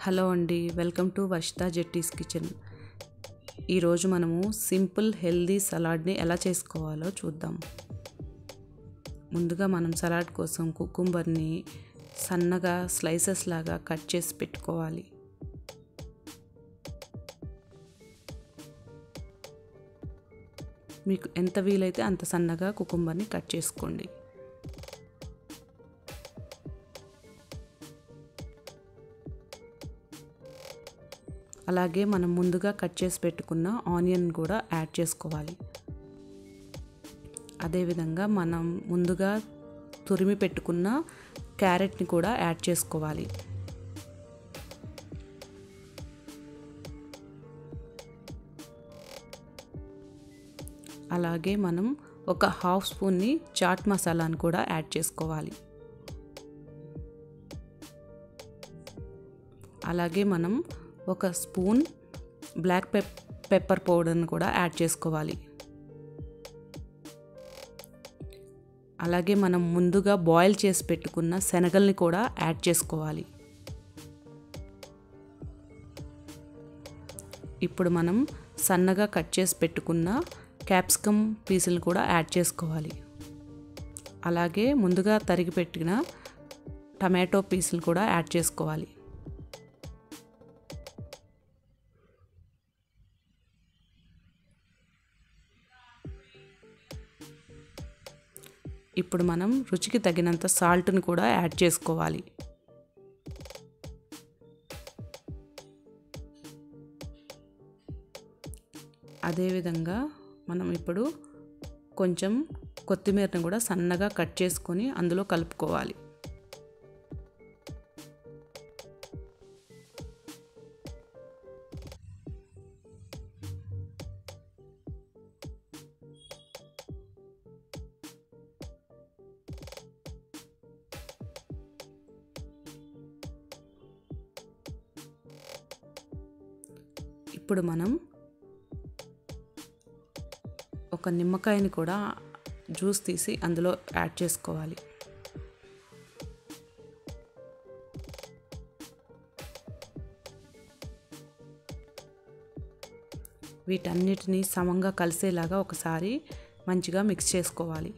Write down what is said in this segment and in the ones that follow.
Hello అండి welcome to Varshitha Jetty's kitchen ఈరోజు మనము సింపుల్ హెల్దీ సలాడ్ని ఎలా చేసుకోవాలో చూద్దాం ముందుగా మనం సలాడ్ కోసం కుకుంబర్ని సన్నగా స్లైసెస్ లాగా కట్ చేసి పెట్టుకోవాలి మీకు ఎంత వీలైతే అంత సన్నగా కుకుంబర్ని కట్ చేసుకోండి అలాగే మనం ముందుగా కట్ చేసి పెట్టుకున్న ఆనియన్ కూడా యాడ్ చేసుకోవాలి అదేవిధంగా మనం ముందుగా తురిమి పెట్టుకున్న క్యారెట్ని కూడా యాడ్ చేసుకోవాలి అలాగే మనం ఒక హాఫ్ స్పూన్ని చాట్ మసాలాను కూడా యాడ్ చేసుకోవాలి అలాగే మనం ఒక స్పూన్ బ్లాక్ పెప్ పెప్పర్ పౌడర్ని కూడా యాడ్ చేసుకోవాలి అలాగే మనం ముందుగా బాయిల్ చేసి పెట్టుకున్న శనగల్ని కూడా యాడ్ చేసుకోవాలి ఇప్పుడు మనం సన్నగా కట్ చేసి పెట్టుకున్న క్యాప్సికమ్ పీసులు కూడా యాడ్ చేసుకోవాలి అలాగే ముందుగా తరిగి పెట్టిన టమాటో పీసులు కూడా యాడ్ చేసుకోవాలి ఇప్పుడు మనం రుచికి తగినంత సాల్ట్ని కూడా యాడ్ చేసుకోవాలి అదేవిధంగా మనం ఇప్పుడు కొంచెం కొత్తిమీరని కూడా సన్నగా కట్ చేసుకొని అందులో కలుపుకోవాలి ఇప్పుడు మనం ఒక నిమ్మకాయని కూడా జ్యూస్ తీసి అందులో యాడ్ చేసుకోవాలి వీటన్నిటిని సమంగా కలిసేలాగా ఒకసారి మంచిగా మిక్స్ చేసుకోవాలి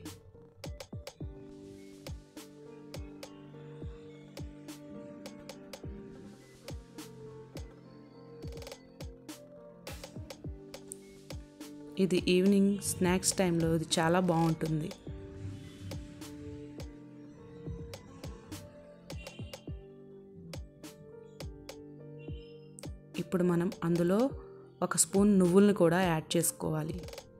ఇది ఈవినింగ్ స్నాక్స్ టైంలో ఇది చాలా బాగుంటుంది ఇప్పుడు మనం అందులో ఒక స్పూన్ నువ్వుల్ని కూడా యాడ్ చేసుకోవాలి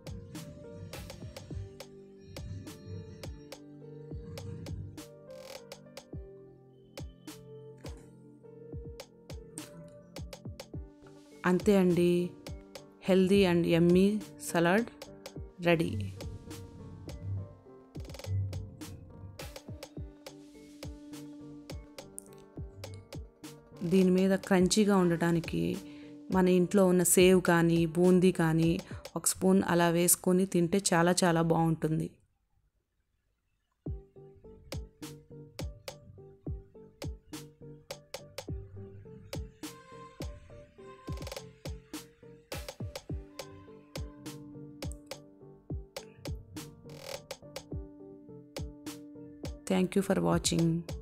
అంతే అండి healthy and yummy salad ready దీని మీద క్రంచీగా ఉండటానికి మన ఇంట్లో ఉన్న సేవ్ కానీ బూందీ కానీ ఒక స్పూన్ అలా వేసుకొని తింటే చాలా చాలా బాగుంటుంది Thank you for watching.